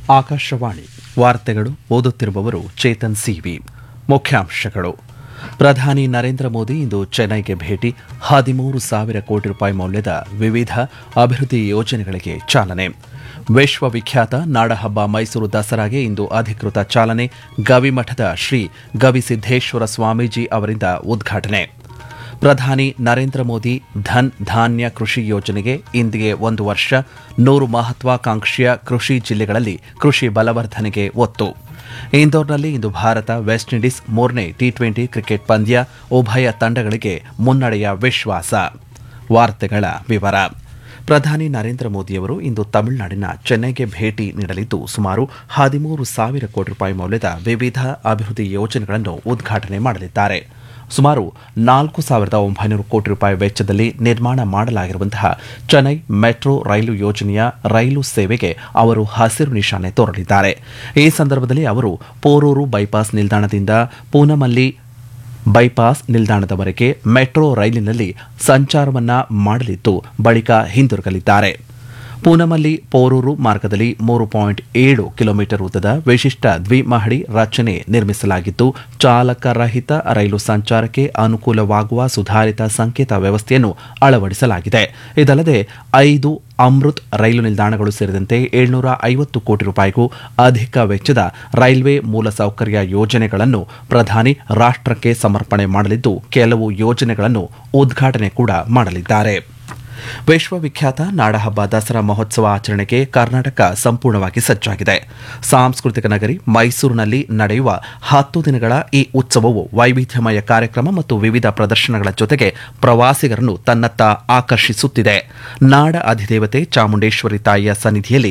ಆಕಾಶವಾಣಿ ವಾರ್ತೆಗಳು ಓದುತ್ತಿರುವವರು ಚೇತನ್ ಸಿವಿ ಮುಖ್ಯಾಂಶಗಳು ಪ್ರಧಾನಿ ನರೇಂದ್ರ ಮೋದಿ ಇಂದು ಚೆನ್ನೈಗೆ ಭೇಟಿ ಹದಿಮೂರು ಸಾವಿರ ಕೋಟಿ ರೂಪಾಯಿ ಮೌಲ್ಯದ ವಿವಿಧ ಅಭಿವೃದ್ಧಿ ಯೋಜನೆಗಳಿಗೆ ಚಾಲನೆ ವಿಶ್ವವಿಖ್ಯಾತ ನಾಡಹಬ್ಬ ಮೈಸೂರು ದಸರಾಗೆ ಇಂದು ಅಧಿಕೃತ ಚಾಲನೆ ಗವಿಮಠದ ಶ್ರೀ ಗವಿಸಿದ್ದೇಶ್ವರ ಸ್ವಾಮೀಜಿ ಅವರಿಂದ ಉದ್ಘಾಟನೆ ಪ್ರಧಾನಿ ನರೇಂದ್ರ ಮೋದಿ ಧನ್ ಧಾನ್ಯ ಕೃಷಿ ಯೋಜನೆಗೆ ಇಂದಿಗೆ ಒಂದು ವರ್ಷ ನೂರು ಮಹತ್ವಾಕಾಂಕ್ಷೆಯ ಕೃಷಿ ಜಿಲ್ಲೆಗಳಲ್ಲಿ ಕೃಷಿ ಬಲವರ್ಧನೆಗೆ ಒತ್ತು ಇಂದೋರ್ನಲ್ಲಿ ಇಂದು ಭಾರತ ವೆಸ್ಟ್ ಇಂಡೀಸ್ ಮೂರನೇ ಟಿ ಟ್ವೆಂಟಿ ಕ್ರಿಕೆಟ್ ಪಂದ್ಯ ಉಭಯ ತಂಡಗಳಿಗೆ ಮುನ್ನಡೆಯ ವಿಶ್ವಾಸ ವಾರ್ತೆಗಳ ವಿವರ ಪ್ರಧಾನಿ ನರೇಂದ್ರ ಮೋದಿಯವರು ಇಂದು ತಮಿಳುನಾಡಿನ ಚೆನ್ನೈಗೆ ಭೇಟಿ ನೀಡಲಿದ್ದು ಸುಮಾರು ಹದಿಮೂರು ಸಾವಿರ ಕೋಟಿ ರೂಪಾಯಿ ಮೌಲ್ಯದ ವಿವಿಧ ಅಭಿವೃದ್ಧಿ ಯೋಜನೆಗಳನ್ನು ಉದ್ಘಾಟನೆ ಮಾಡಲಿದ್ದಾರೆ ಸುಮಾರು ನಾಲ್ಕು ಸಾವಿರದ ಒಂಬೈನೂರು ಕೋಟಿ ರೂಪಾಯಿ ವೆಚ್ಚದಲ್ಲಿ ನಿರ್ಮಾಣ ಮಾಡಲಾಗಿರುವಂತಹ ಚೆನ್ನೈ ಮೆಟ್ರೋ ರೈಲು ಯೋಜನೆಯ ರೈಲು ಸೇವೆಗೆ ಅವರು ಹಸಿರು ನಿಶಾನೆ ತೋರಲಿದ್ದಾರೆ ಈ ಸಂದರ್ಭದಲ್ಲಿ ಅವರು ಪೋರೂರು ಬೈಪಾಸ್ ನಿಲ್ದಾಣದಿಂದ ಪೂನಮಲ್ಲಿ ಬೈಪಾಸ್ ನಿಲ್ದಾಣದವರೆಗೆ ಮೆಟ್ರೋ ರೈಲಿನಲ್ಲಿ ಸಂಚಾರವನ್ನ ಮಾಡಲಿದ್ದು ಬಳಿಕ ಹಿಂದಿರುಗಲಿದ್ದಾರೆ ಪೂನಮಲ್ಲಿ ಪೋರೂರು ಮಾರ್ಗದಲ್ಲಿ ಮೂರು ಪಾಯಿಂಟ್ ಏಳು ಕಿಲೋಮೀಟರ್ ಉದ್ದದ ವಿಶಿಷ್ಟ ದ್ವಿಮಹಡಿ ರಚನೆ ನಿರ್ಮಿಸಲಾಗಿದ್ದು ಚಾಲಕರಹಿತ ರೈಲು ಸಂಚಾರಕ್ಕೆ ಅನುಕೂಲವಾಗುವ ಸುಧಾರಿತ ಸಂಕೇತ ವ್ಯವಸ್ಥೆಯನ್ನು ಅಳವಡಿಸಲಾಗಿದೆ ಇದಲ್ಲದೆ ಐದು ಅಮೃತ್ ರೈಲು ನಿಲ್ದಾಣಗಳು ಸೇರಿದಂತೆ ಏಳ್ನೂರ ಐವತ್ತು ಕೋಟಿ ರೂಪಾಯಿಗೂ ಅಧಿಕ ವೆಚ್ಚದ ರೈಲ್ವೆ ಮೂಲಸೌಕರ್ಯ ಯೋಜನೆಗಳನ್ನು ಪ್ರಧಾನಿ ರಾಷ್ಟಕ್ಕೆ ಸಮರ್ಪಣೆ ಮಾಡಲಿದ್ದು ಕೆಲವು ಯೋಜನೆಗಳನ್ನು ಉದ್ಘಾಟನೆ ಕೂಡ ಮಾಡಲಿದ್ದಾರೆ ವಿಶ್ವವಿಖ್ಯಾತ ನಾಡಹಬ್ಬ ದಸರಾ ಮಹೋತ್ಸವ ಆಚರಣೆಗೆ ಕರ್ನಾಟಕ ಸಂಪೂರ್ಣವಾಗಿ ಸಜ್ಜಾಗಿದೆ ಸಾಂಸ್ಕೃತಿಕ ನಗರಿ ಮೈಸೂರಿನಲ್ಲಿ ನಡೆಯುವ ಹತ್ತು ದಿನಗಳ ಈ ಉತ್ಸವವು ವೈವಿಧ್ಯಮಯ ಕಾರ್ಯಕ್ರಮ ಮತ್ತು ವಿವಿಧ ಪ್ರದರ್ಶನಗಳ ಜೊತೆಗೆ ಪ್ರವಾಸಿಗರನ್ನು ತನ್ನತ್ತ ಆಕರ್ಷಿಸುತ್ತಿದೆ ನಾಡ ಅಧಿದೇವತೆ ಚಾಮುಂಡೇಶ್ವರಿ ತಾಯಿಯ ಸನ್ನಿಧಿಯಲ್ಲಿ